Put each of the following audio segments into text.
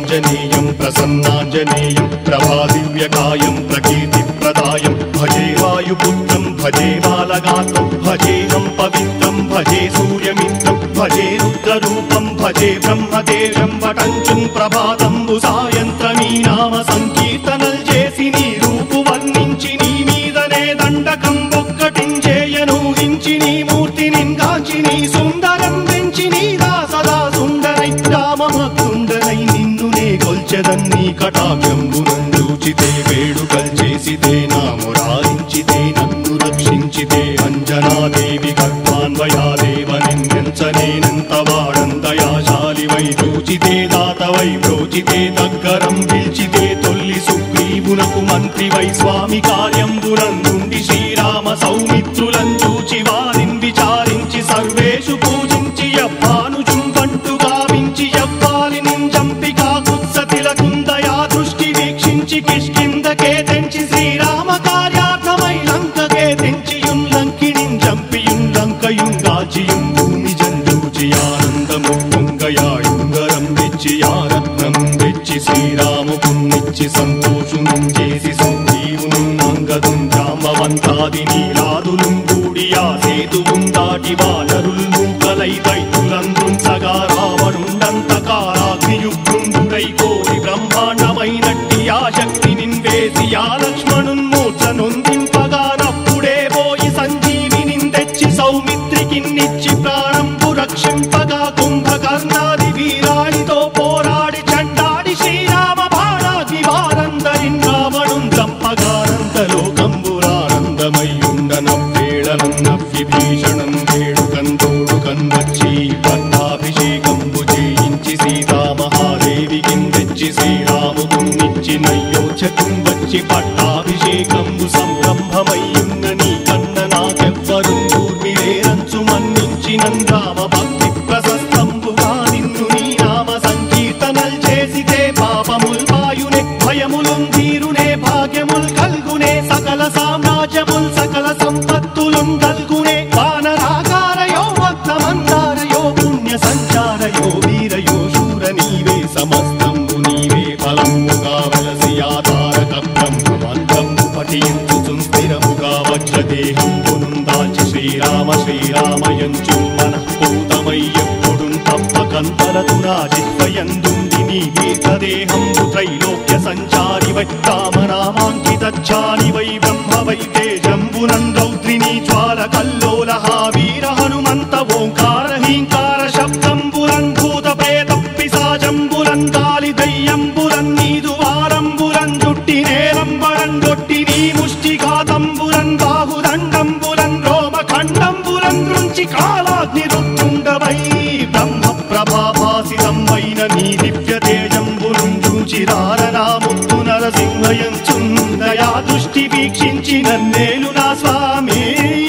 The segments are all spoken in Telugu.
श्रीयाञ्जनेयं प्रसन्नाञ्जनेयं प्रभादिव्यकायं प्रकीर्तिप्रदायं भजे वायुपुत्रं भजे बालगात्रं भजेऽहं पवित्रं भजे सूर्यमित्रं भजे रुद्ररूपं भजे ब्रह्मदेवं వటంచుం ప్రభాతంబు సాయంత్రమీ నామ సంకీర్తనల్ చేసి నీ రూపు వర్ణించి నీ మీదనే దండకం ఒక్కటించేయను హించి నీ మూర్తి నింగాచి నీ సుందరం పెంచి నీ దాసదా సుందరై రామభక్తుండరై నిన్నునే కొల్చెదన్ని కటాక్షంబునందూచితే వేడుకల్ చేసితే నా మురారించితే నన్ను రక్షించితే అంజనాదేవి గర్భాన్వయాదేవ నిందించనేనంత వాడందయాశాలి వై చూచితే దాతవై ప్రోచితే దగ్గరం పిలిచితే తొల్లి సుగ్రీవునకు మంత్రి వై స్వామి కార్యంబునందుండి శ్రీరామ సౌమిత్రులం చూచి వారిని విచారించి సర్వేషు పూజించి యవ్వాను చుంబంటు గావించి యవ్వాలి నింజంపికా కుత్సతిలకుందయా దృష్టి వీక్షించి కిష్కిందకే తెంచి శ్రీరామ కార్యార్థమై లంకకే తెంచియుం లంకిణిం చంపియుం లంకయుం గాచియుం భూమి జందూచి ఆనందము పొంగయాయుంగరం తెచ్చి ఆరత్నం తెచ్చి శ్రీరాముకున్నిచ్చి సంతోషునం చేసి సుగ్రీవును అంగదుం జాంబవంతాది నీలాదులు కూడి ఆ సేతువుం దాటి వానరుల్ మూకలై దైతులందుం సగా రావణుండంత కారాగ్నియుగ్రుండుడై కోరి బ్రహ్మాండమైనట్టి ఆ శక్తి నిన్వేసి ఆ లక్ష్మణున్ మూర్ఛ నొందింపగా నప్పుడే పోయి సంజీవిని తెచ్చి సౌమిత్రికిన్నిచ్చి ప్రాణంపు రక్షింపగా కుంభకర్ణాది వీరాళితో పోరాడి చండాడి శ్రీరామ బాణాది వారందరిన్ రావణుం చంపగానంత లోకంబురానందమై ఉండనవ్వేళనన్న విభీషణం వేడుకందోడు కన్వచ్చి పట్టాభిషేకంబు చేయించి సీతామహాదేవికి తెచ్చి శ్రీరాముకున్నిచ్చి నయ్యోచకం వచ్చి పట్టాభిషేకంబు సంరంభమయ్యున్న నీ కన్న నాకెవ్వరు కూర్మిలేరంచు మన్నించి నందామ భక్తి ప్రశస్తంబుగా నిన్ను నీ నామ సంకీర్తనల్ చేసితే పాపముల్ పాయునే భయములుం తీరునే భాగ్యముల్ కల్గునే సకల సామ్రాజ్యముల్ సకల సంపత్తులుం కల్గునే వానరాకారయో భక్తమందారయో పుణ్య సంచారయో వీరయో శూర నీవే సమస్తంబు నీవే ఫలముగా వలసి ఆధారక బ్రహ్మమంత్రము పఠించు స్థిరముగా వజ్రదేహం పునుందాచి శ్రీరామ శ్రీరామయంచు మనఃపూతమై ఎప్పుడు తప్పకంతరతు రాజిత్వయందుండి నీ దీర్ఘదేహంబు త్రైలోక్య సంచారి వై రామనామాంకితాని వై బ్రహ్మ వై తేజంబునం రౌద్రిణీ జ్వాల కల్లోల వీర హనుమంత ఓంకార హీంకార శబ్దంబురం భూత ప్రేత పిశాజంబురం కాలి దయ్యంబురం నీదు వారంబురం జుట్టి నేలంబరం గొట్టి నీ ముష్టిఘాతంబురం బాహుదండంబురం రోమ ఖండంబురం దృంచి కాలాగ్ని రుత్తుండవై బ్రహ్మ ప్రభాభాసితం వైన నీ దివ్య తేజంబురం చూచిరారనాముత్తు నరసింహయంచుందయా దృష్టి వీక్షించి నన్నేలు నా స్వామి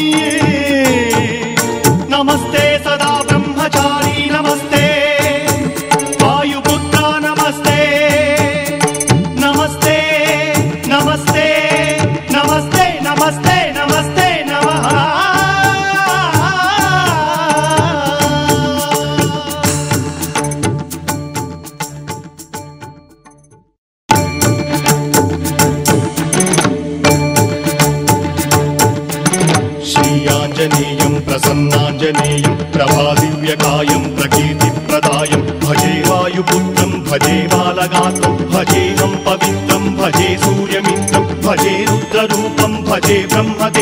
నమస్తే సదా బ్రహ్మచారి నమస్తే వాయుపుత్ర నమస్తే నమస్తే నమస్తే నమస్తే నమస్తే నమస్తే నమః श्रीयाञ्जनेयं प्रसन्नाञ्जनेयं प्रभादिव्यकायं प्रकीर्तिप्रदायं भजे वायुपुत्रं भजे बालगात्रं भजेऽहं पवित्रं भजे सूर्यमित्रं भजे रुद्ररूपं भजे ब्रह्मदे